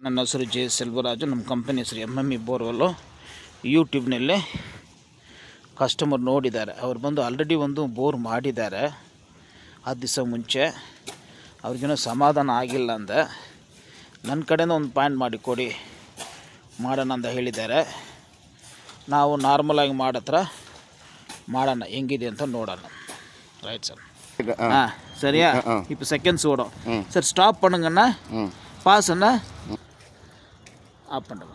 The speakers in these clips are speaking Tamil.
ನನ್ನ ಹೆಸರು ಜೆ ಸೆಲ್ವರಾಜು ನಮ್ಮ ಕಂಪನಿ ಹೆಸರು ಎಮ್ ಎಮ್ ಇ ಬೋರ್ವೆಲ್ಲು ಯೂಟ್ಯೂಬ್ನಲ್ಲಿ ಕಸ್ಟಮರ್ ನೋಡಿದ್ದಾರೆ ಅವ್ರು ಬಂದು ಆಲ್ರೆಡಿ ಒಂದು ಬೋರ್ ಮಾಡಿದ್ದಾರೆ ಹತ್ತು ದಿವಸ ಮುಂಚೆ ಅವ್ರಿಗೇನೋ ಸಮಾಧಾನ ಆಗಿಲ್ಲ ಅಂದೆ ನನ್ನ ಕಡೆಯಿಂದ ಒಂದು ಪಾಯಿಂಟ್ ಮಾಡಿ ಕೊಡಿ ಮಾಡೋಣ ಅಂತ ಹೇಳಿದ್ದಾರೆ ನಾವು ನಾರ್ಮಲಾಗಿ ಮಾಡತ್ರ ಮಾಡೋಣ ಹೆಂಗಿದೆ ಅಂತ ನೋಡೋಣ ரைட் சார் ஆ சரியா இப்போ செகண்ட்ஸ் ஓடும் சார் ஸ்டாப் பண்ணுங்கண்ணா பாஸ் அண்ணா ஆஃப் பண்ணுங்க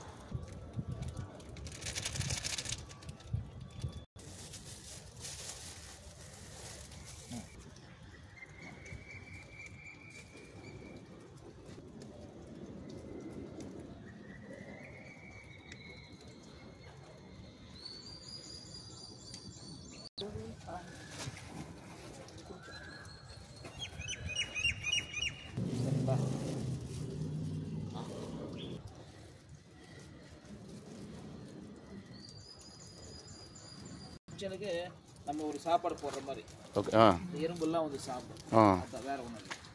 சரிங்களா கிச்சனுக்கு நம்ம ஒரு சாப்பாடு போடுற மாதிரி ஓகே ஆ இந்த எறும்புலாம் வந்து சாப்பிடும் ஆ அதான் வேற ஒன்றும் இல்லை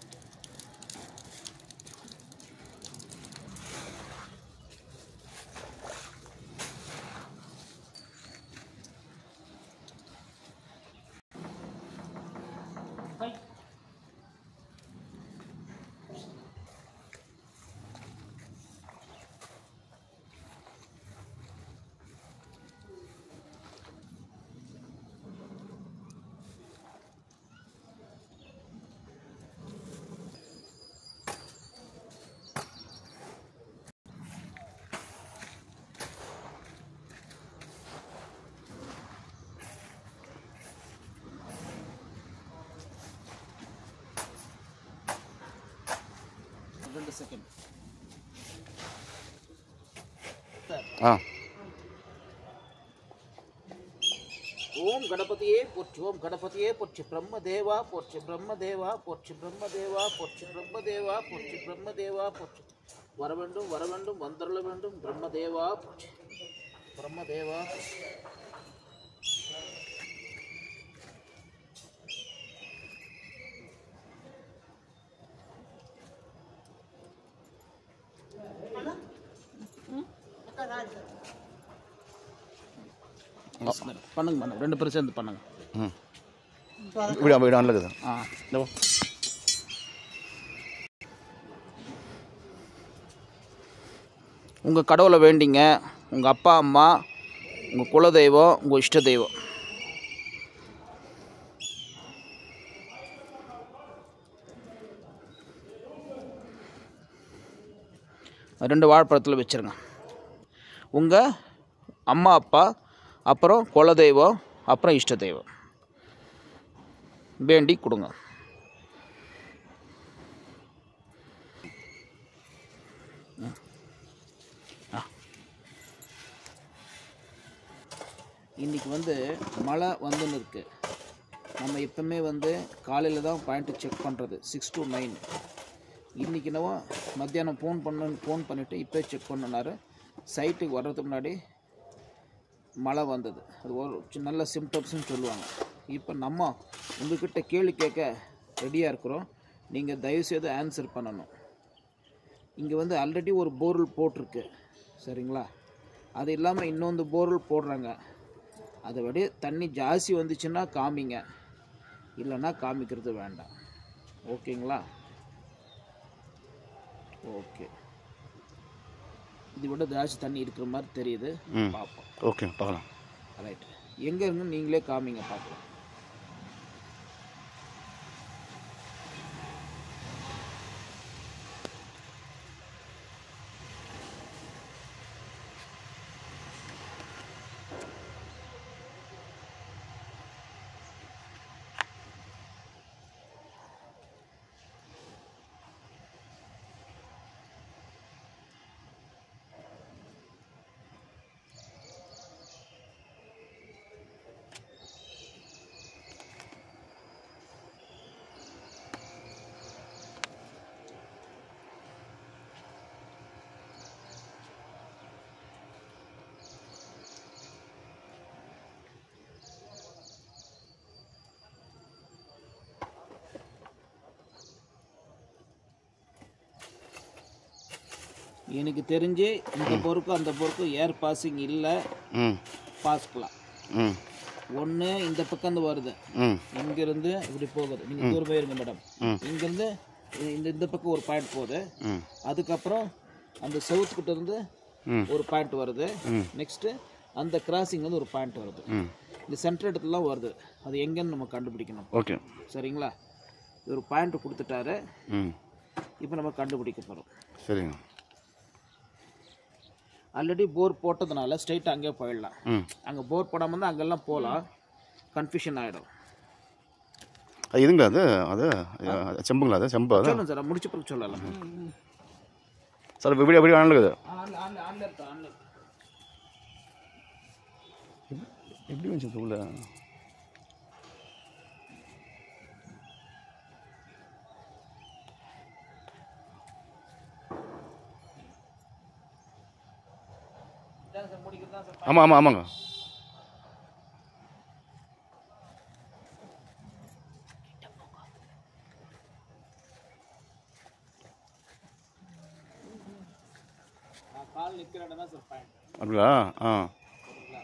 ரெண்டு செகண்ட் ஆ ஓம் கணபதியே போற்றி ஓம் கணபதியே போற்றி பிரம்மதேவா போற்றி பிரம்மதேவா போற்றி பிரம்மதேவா போற்றி பிரம்மதேவா போற்றி பிரம்மதேவா போற்றி வர வேண்டும் வர வேண்டும் வந்தருள வேண்டும் பிரம்மதேவா போற்றி பிரம்மதேவா போற்றி. பண்ணுங்க பண்ணுங்க ரெண்டு பேரும் சேர்ந்து பண்ணுங்க ம் வீடு வீடு நல்ல இருக்குது ஆ இந்த உங்கள் கடவுளை வேண்டிங்க உங்கள் அப்பா அம்மா உங்கள் குலதெய்வம் உங்கள் இஷ்ட தெய்வம் ரெண்டு வாழைப்பழத்தில் வச்சுருங்க உங்கள் அம்மா அப்பா அப்புறம் குலதெய்வம் அப்புறம் இஷ்ட தெய்வம் வேண்டி கொடுங்க இன்றைக்கி வந்து மழை வந்துன்னு இருக்கு நம்ம எப்பவுமே வந்து காலையில் தான் பாயிண்ட்டு செக் பண்ணுறது சிக்ஸ் to நைன் இன்றைக்கி என்னவோ மத்தியானம் ஃபோன் பண்ணு ஃபோன் பண்ணிவிட்டு இப்போ செக் பண்ணனாரு சைட்டுக்கு வர்றதுக்கு முன்னாடி மழை வந்தது அது ஒரு சி- நல்ல சிம்டம்ஸ்னு சொல்லுவாங்க இப்போ நம்ம உங்ககிட்ட கேள்வி கேட்க ரெடியாக இருக்கிறோம் நீங்கள் தயவுசெய்து ஆன்சர் பண்ணணும் இங்கே வந்து ஆல்ரெடி ஒரு போர்வெல் போட்டிருக்கு சரிங்களா அது இல்லாமல் இன்னொன்று போர்வெல் போடுறாங்க அதை விட தண்ணி ஜாஸ்தி வந்துச்சுன்னா காமிங்க இல்லைன்னா காமிக்கிறது வேண்டாம் ஓகேங்களா ஓகே இதை விட ஜாஸ்தி தண்ணி இருக்கிற மாதிரி தெரியுது ம் பார்ப்போம் ஓகே பார்க்கலாம் ரைட் எங்கே இருந்து நீங்களே காமிங்க பார்க்கலாம் எனக்கு தெரிஞ்சு இந்த போருக்கும் அந்த போருக்கும் ஏர் பாசிங் இல்லை ம் பாஸ்க்கலாம் ம் ஒன்று இந்த பக்கம் இருந்து வருது ம் இங்கிருந்து இப்படி போகுது நீங்கள் தூரம் போயிருங்க மேடம் ம். இங்கேருந்து இந்த இந்த பக்கம் ஒரு பாயிண்ட் போகுது ம் அதுக்கப்புறம் அந்த சவுத் கிட்ட இருந்து ம். ஒரு பாயிண்ட் வருது ம். நெக்ஸ்ட்டு அந்த கிராசிங் வந்து ஒரு பாயிண்ட் வருது ம் இந்த சென்டர் இடத்துலலாம் வருது அது எங்கன்னு நம்ம கண்டுபிடிக்கணும் ஓகே சரிங்களா இது ஒரு பாயிண்ட் கொடுத்துட்டாரு ம் இப்போ நம்ம கண்டுபிடிக்க போகிறோம் சரிங்க ஆல்ரெடி போர் போட்டதுனால ஸ்ட்ரைட் அங்கேயே போயிடலாம் ம் அங்கே போர் போடாமல் இருந்தால் அங்கெல்லாம் போகலாம் கன்ஃபியூஷன் ஆகிடும் அது இதுங்களா அது அது அது செம்புங்களா அது செம்பு அது சொல்லுங்க சார் முடிச்ச பிறகு சொல்லலாம் சார் வீடியோ வீடியோ ஆன் இருக்குது ஆன்ல ஆன்ல ஆன்ல இருக்கு ஆன்ல இருக்கு. எப்படி வந்துச்சு உள்ள இதாங்க சார் முடிக்கிறது தான் சார் ஆமாம் ஆமாம் ஆமாங்க நான் கால் நிற்கிற இடம் தான் சார் பாயிண்ட் அப்படிங்களா ஆ சரிங்களா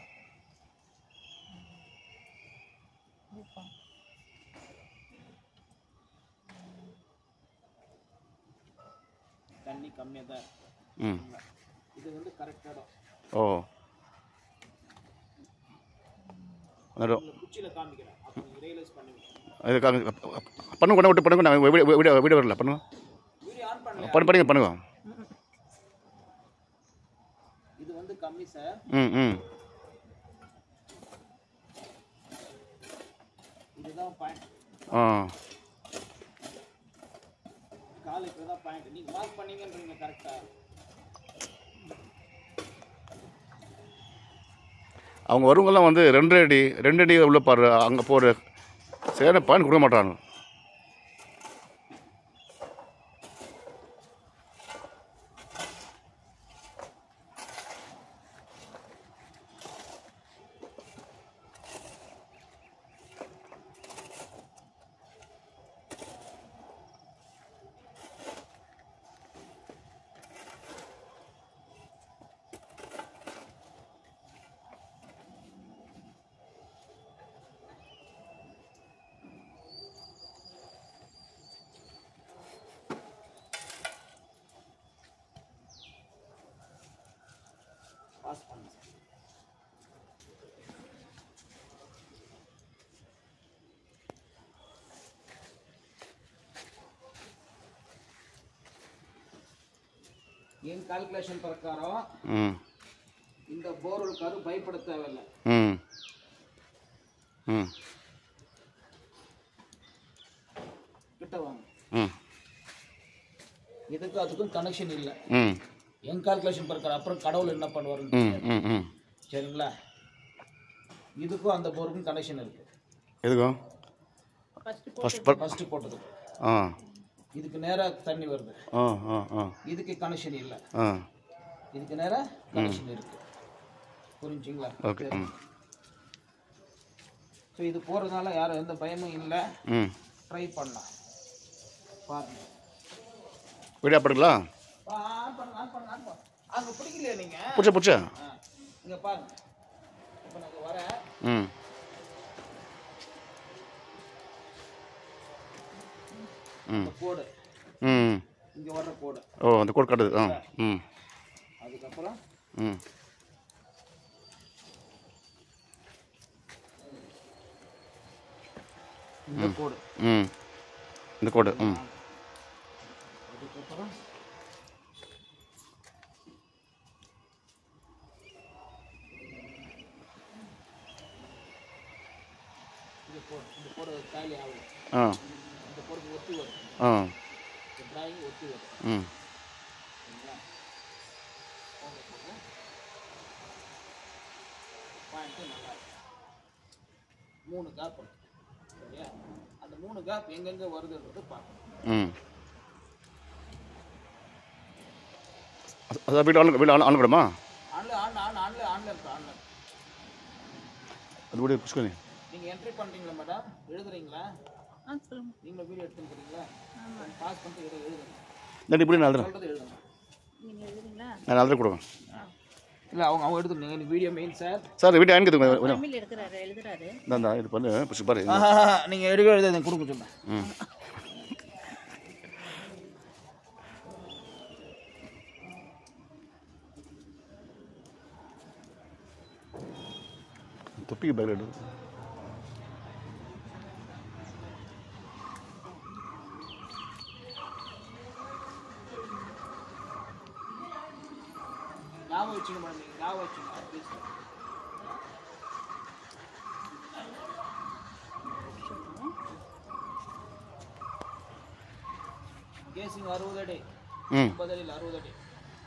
தண்ணி கம்மியாக தான் இருக்கு ம் இது வந்து கரெக்ட் இடம் ஓ நடு இந்த குச்சியில் காமிக்கிறேன் அப்போ நீங்கள் ரியலைஸ் பண்ணுவீங்க இது கா- பண்ணுங்க கொண்டு விட்டு பண்ணுங்க நான் வீடியோ வீடியோ வீடியோ வரல பண்ணுங்க வீடியோ ஆன் பண்ணல பண்ணி பண்ணுங்க பண்ணுங்க இது வந்து கம்மி சார் ம் ம் இதுதான் பாயிண்ட் ஆ கால் இப்படி தான் பாயிண்ட் நீங்கள் மார்க் பண்ணீங்கன்றீங்க கரெக்டாக அவங்க வருவங்கெல்லாம் வந்து ரெண்டு அடி ரெண்டு அடி உள்ள பாரு அங்கே போகிற சரியான பாயிண்ட் கொடுக்க மாட்டாங்க பாஸ் பண்ணுங்க சார் என் கால்குலேஷன் பிரகாரம் ம் இந்த போர்வெல்காரு பயப்பட தேவையில்லை ம் ம் கிட்ட வாங்க ம் இதுக்கும் அதுக்கும் கனெக்ஷன் இல்லை ம் என் கால்குலேஷன் பிரகாரம் அப்புறம் கடவுள் என்ன பண்ணுவாருன்னு ம் ம் ம் சரிங்களா இதுக்கும் அந்த போருக்கும் கனெக்ஷன் இருக்கு எதுக்கும் ஃபஸ்ட் ஃபஸ்ட் ஃபர்ஸ்ட் போட்டதுக்கு ஆ இதுக்கு நேரா தண்ணி வருது ஆ ஆ ஆ இதுக்கு கனெக்ஷன் இல்லை ஆ இதுக்கு நேரா கனெக்ஷன் இருக்கு புரிஞ்சுங்களா ஓகே ம் ஸோ இது போகிறதுனால யாரும் எந்த பயமும் இல்லை ம் ட்ரை பண்ணலாம் பாருங்க வீடியோ பண்ணுங்களா ஆ, ஆன் பண்ணுங்க ஆன் பண்ணுங்க ஆன் பண்ணுங்க அங்கே பிடிக்கலையா நீங்கள் பிடிச்ச பிடிச்ச ஆ இங்கே பாருங்க இப்போ நாங்கள் வரேன் ம் ம் இந்த கோடு ம் இங்கே வர்ற கோடு ஓ அந்த கோட் காட்டுது ஆ ம் அதுக்கப்புறம் ம் இந்த கோடு ம் இந்த கோடு ம் அதுக்கப்புறம் இந்த கோடு இந்த கோடு காலி ஆகும் ஆ இந்த கோடுக்கு ஒத்தி வரும் ஆ இந்த டிராயிங் ஒத்தி வரும் ம் சரிங்களா பாயிண்ட்டு நல்லா இருக்கு மூணு கேப் இருக்கு சரியா அந்த மூணு கேப் எங்கெங்கே வருதுன்றது பார்க்கணும் ம் அது- அதான் வீடு ஆன் வீடு ஆன் ஆன் கூடமா ஆன்ல ஆன் ஆன் ஆன்ல ஆன்ல இருக்கு ஆன்ல இருக்கு அது வீடு புஷ்கனி நீங்கள் என்ட்ரி பண்ணுறீங்களா மேடம் எழுதுறீங்களா நீங்களும் வீடியோ எடுத்துக்கிறீங்களா பாஸ் பண்ணிட்டு எழு- எழுதுங்க இல்லாட்டி இப்படி நான் எழுதுறேன் சொல்கிறது எழுதுங்க நீங்கள் எழுதுறீங்களா நான் அதில் கொடுங்க இல்லை அவங்க அவங்க எடுத்துக்கோங்க நீங்கள் வீடியோ மெயின் சார் சார் வீட்டு அனுப்பிடுங்க கொஞ்சம் தமிழ் எடுக்கிறாரு எழுதுறாரு இந்தா இது பண்ணு பிடிச்சி பாரு நீங்கள் எடுக்க எழுத கொடுக்க சொன்னேன் ம் தொப்பிக்கு பேக் எடு ஞாபகம் வச்சுக்க மேடம் நீங்கள் ஞாபகம் வச்சுக்கோங்க ப்ளீஸ் கேசிங் அறுபது அடி ம் ஐம்பது அடியில் அறுபது அடி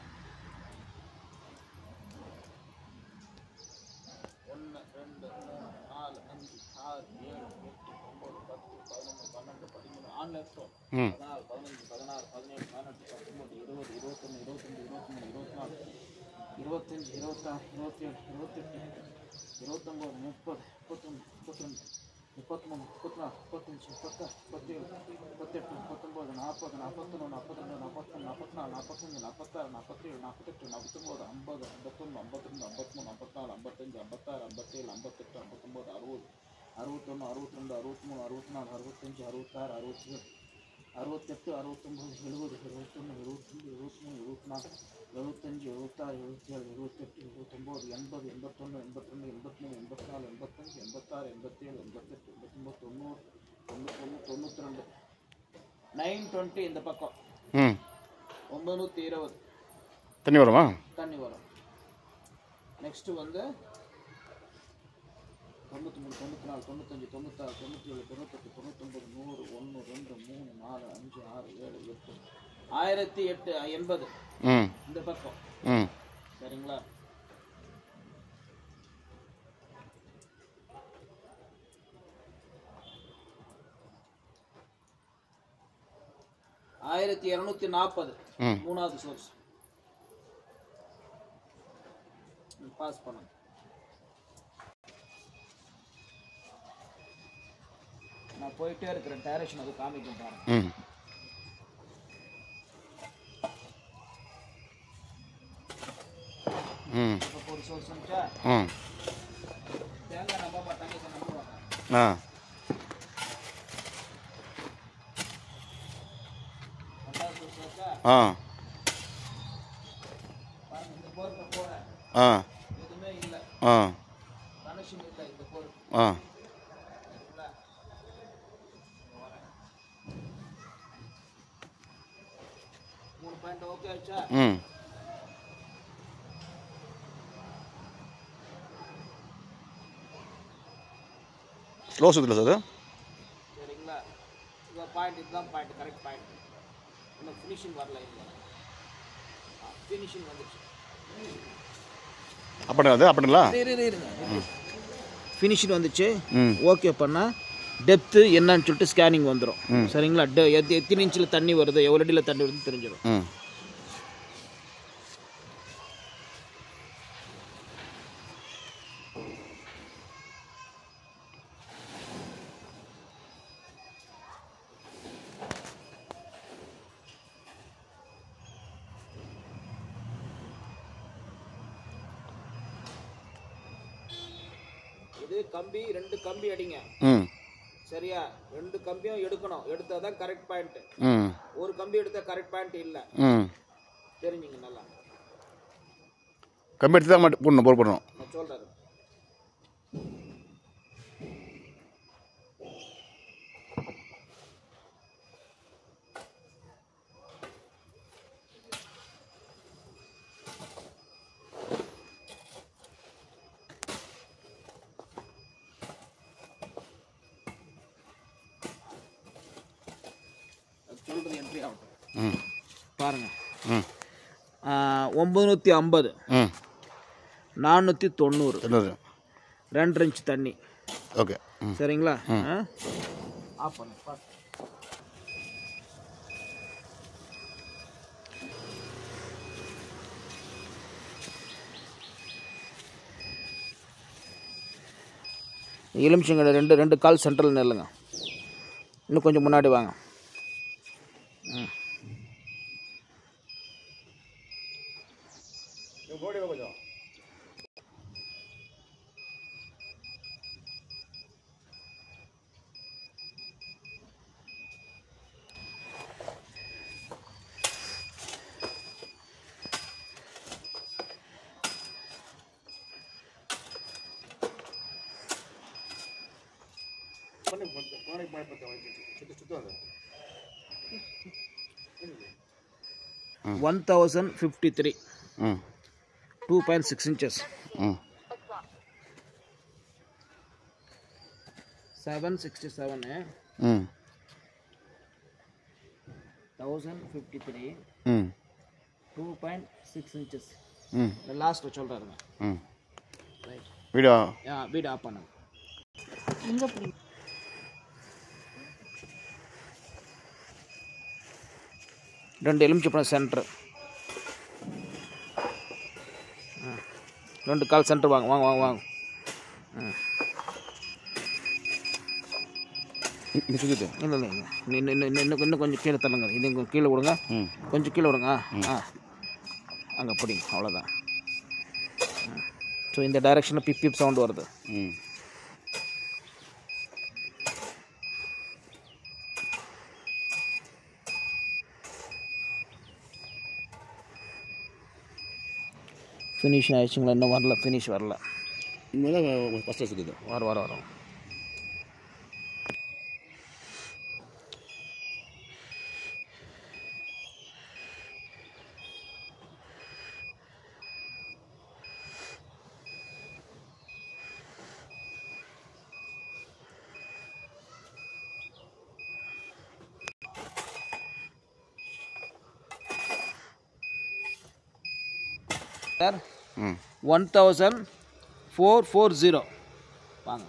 ஒன்று ரெண்டு மூணு நாலு அஞ்சு ஆறு ஏழு எட்டு ஒம்பது பத்து பதினொன்று பன்னெண்டு பதிமூணு ஆன்லைன் ஸ்டோர் ம் பதினாறு பதினஞ்சு பதினாறு பதினேழு பதினெட்டு பத்தொம்பது இருபது இருபத்தொன்று இருபத்தஞ்சு இருபத்தி மூணு இருபத்தி நாலு இருபத்தஞ்சி இருபத்தாறு இருபத்தேழு இருபத்தெட்டு இருபத்தொம்போது முப்பது முப்பத்தொன்று முப்பத்திரெண்டு முப்பத்திமூணு முப்பத்தி நாலு முப்பத்தஞ்சு முப்பத்தாறு முப்பத்தேழு முப்பத்தெட்டு முப்பத்தொம்போது நாற்பது நாற்பத்தொன்று நாற்பத்திரெண்டு நாற்பத்தொன்று நாற்பத்தி நாலு நாற்பத்தஞ்சு நாற்பத்தாறு நாற்பத்தேழு நாற்பத்தெட்டு நாற்பத்தொம்போது ஐம்பது ஐம்பத்தொன்று ஐம்பத்திரெண்டு ஐம்பத்மூணு ஐம்பத்தாலு ஐம்பத்தஞ்சு ஐம்பத்தாறு ஐம்பத்தேழு ஐம்பத்தெட்டு ஐம்பத்தொம்போது அறுபது அறுபத்தொன்று அறுபத்திரெண்டு அறுபத்தி மூணு அறுபத்தி நாலு அறுபத்தஞ்சு அறுபத்தாறு அறுபத்தி ஏழு அறுபத்தெட்டு அறுபத்தொம்பது எழுபது எழுபத்தொன்று எழுபத்தஞ்சு எழுபத்தி மூணு எழுபத்தி நாலு எழுபத்தஞ்சு எழுபத்தாறு எழுபத்தேழு எழுபத்தெட்டு எழுபத்தொம்போது எண்பது எண்பத்தொன்று எண்பத்திரெண்டு எண்பத்தி மூணு எண்பத்தி நாலு எண்பத்தஞ்சு எண்பத்தாறு எண்பத்தேழு எண்பத்தெட்டு எண்பத்தொம்பது தொண்ணூறு தொண்ணூத்தொன்று தொண்ணூற்றி ரெண்டு நைன் டுவெண்ட்டி இந்த பக்கம் ம் ஒம்பது இருபது தண்ணி வருமா தண்ணி வரும் நெக்ஸ்ட்டு வந்து தொண்ணூற்றி மூணு தொண்ணூற்றி நாலு தொண்ணூத்தஞ்சு தொண்ணூத்தாறு தொண்ணூற்றி ஏழு தொண்ணூத்தெட்டு தொண்ணூத்தொம்பது நூறு ஒன்று ரெண்டு மூணு நாலு அஞ்சு ஆறு ஏழு எட்டு ஆயிரத்தி எட்டு எண்பது ம் இந்த பக்கம் ம் சரிங்களா ஆயிரத்தி இரநூத்தி நாற்பது ம் மூணாவது சோர்ஸ் பாஸ் பண்ணுங்க நான் போயிட்டே இருக்கிறேன் டைரக்ஷன் அது காமிக்கும் பாருங்க ம் ம் இப்போ ஒரு சோர்ஸ் வந்துச்சா ம் தேங்காய் நம்ப மாட்டாங்க இதை நம்புவாங்க ஆ ரெண்டாவது சோர்ஸ் வச்சா ஆ பாருங்க இந்த போருக்கு போகிறேன் ஆ எதுவுமே இல்லை ஆ கனெக்ஷன் இல்லை இந்த போருக்கு ஆ சரிங்களா மூணு பாயிண்ட் ஓகே ஆச்சா ம் ஸ்லோ சுற்றில் சார் சரிங்களா இந்த பாயிண்ட் இதுதான் பாயிண்ட் கரெக்ட் பாயிண்ட் இன்னும் ஃபினிஷிங் வரல இல்லை ஃபினிஷிங் வந்துச்சு அப்படி அது அப்படிங்களா ஃபினிஷிங் வந்துச்சு ம் ஓகே பண்ணால் டெப்த்து என்னன்னு சொல்லிட்டு ஸ்கேனிங் வந்துடும் சரிங்களா டெ எத் எத்தனை இன்ச்சில் தண்ணி வருது எவ்வளோ அடியில் தண்ணி வருதுன்னு தெரிஞ்சிடும் ம் இது கம்பி ரெண்டு கம்பி அடிங்க ம் சரியா ரெண்டு கம்பியும் எடுக்கணும் எடுத்தால் தான் கரெக்ட் பாயிண்ட்டு ம் ஒரு கம்பி எடுத்தால் கரெக்ட் பாயிண்ட் இல்லை ம் தெரிஞ்சுங்க நல்லா கம்பி எடுத்து தான் மட்டும் போடணும் போர் போடணும் நான் சொல்கிறேன் சொல்கிறது என்ட்ரி ஆகட்டும் ம் பாருங்கள் ம் ஒம்பது ஐம்பது ம் நானூற்றி தொண்ணூறு என்னது ரெண்டரை இன்ச் தண்ணி ஓகே ம் சரிங்களா ஆ? ஆஃப் பண்ணு பாத்து. எலுமிச்சங்கடை ரெண்டு ரெண்டு கால் சென்ட்ரல் நெல்லுங்க இன்னும் கொஞ்சம் முன்னாடி வாங்க ம் கொஞ்சம் பண்ணி பண்ணி பண்ணி சுத்து சுத்து வந்து ஒன் தௌசண்ட் ஃபிஃப்டி த்ரீ ம் டூ பாயிண்ட் சிக்ஸ் இன்ச்சஸ் ம் செவன் சிக்ஸ்டி செவனு ம் தௌசண்ட் ஃபிஃப்டி த்ரீ ம் டூ பாயிண்ட் சிக்ஸ் இன்ச்சஸ் ம் லாஸ்ட்டில் சொல்கிறாருங்க ம் ரைட் வீடா ஆ வீடு ஆஃப் பண்ணுங்க ரெண்டு எலுமிச்சப்பழம் சென்டர் ரெண்டு கால் சென்டர் வாங்க வாங்க வாங்க வாங்க இங்கே சுற்றிட்டு இல்லை இல்லை இல்லை இன்னும் இன்னும் இன்னும் இன்னும் இன்னும் கொஞ்சம் கீழே தள்ளுங்க இது கொஞ்சம் கீழே விடுங்க ம் கொஞ்சம் கீழே விடுங்க ஆ அங்கே பிடிங்க அவ்வளோதான் ஸோ இந்த டைரெக்ஷனில் பிப் பிப் சவுண்ட் வருது ம் ஃபினிஷ் ஆயிடுச்சுங்களா இன்னும் வரல ஃபினிஷ் வரல இனிமேல் ஃபஸ்ட்டு சுற்றுது வர வர வரும் சார் ம் one thousand four four zero வாங்க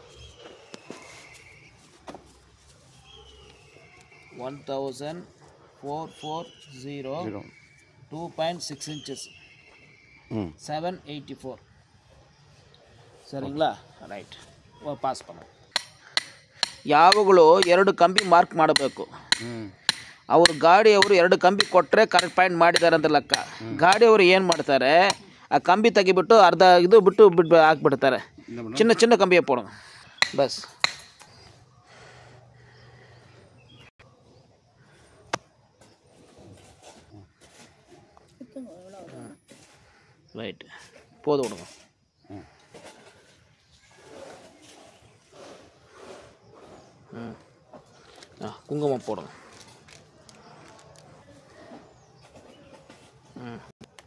one thousand four four zero zero two point six inches ம் ಸೆವೆನ್ ಏಯ್ಟಿ ಫೋರ್ ಸರಿங்களா ರೈಟ್ ಪಾಸ್ ಮಾಡ ಯಾವಾಗಲೂ ಎರಡು ಕಂಬಿ ಮಾರ್ಕ್ ಮಾಡಬೇಕು ம் ಅವ್ರ ಗಾಡಿಯವರು ಎರಡು ಕಂಬಿ ಕೊಟ್ಟರೆ ಕರೆಕ್ಟ್ ಪಾಯಿಂಟ್ ಮಾಡಿದ್ದಾರೆ ಅಂತ ಲೆಕ್ಕ ಗಾಡಿಯವರು ಏನು ಮಾಡ್ತಾರೆ ಆ ಕಂಬಿ ತೆಗಿಬಿಟ್ಟು ಅರ್ಧ ಇದು ಬಿಟ್ಟು ಬಿಟ್ಟು ಹಾಕ್ಬಿಡ್ತಾರೆ என்ன பண்ண சின்ன சின்ன கம்பியை போடுங்க பஸ் ரைட் போதும் விடுங்க ம் ம் ஆ குங்குமம் போடுங்க ம்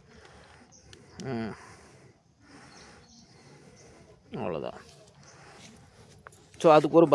ம் அவ்வளோதான் ஸோ அதுக்கு ஒரு ப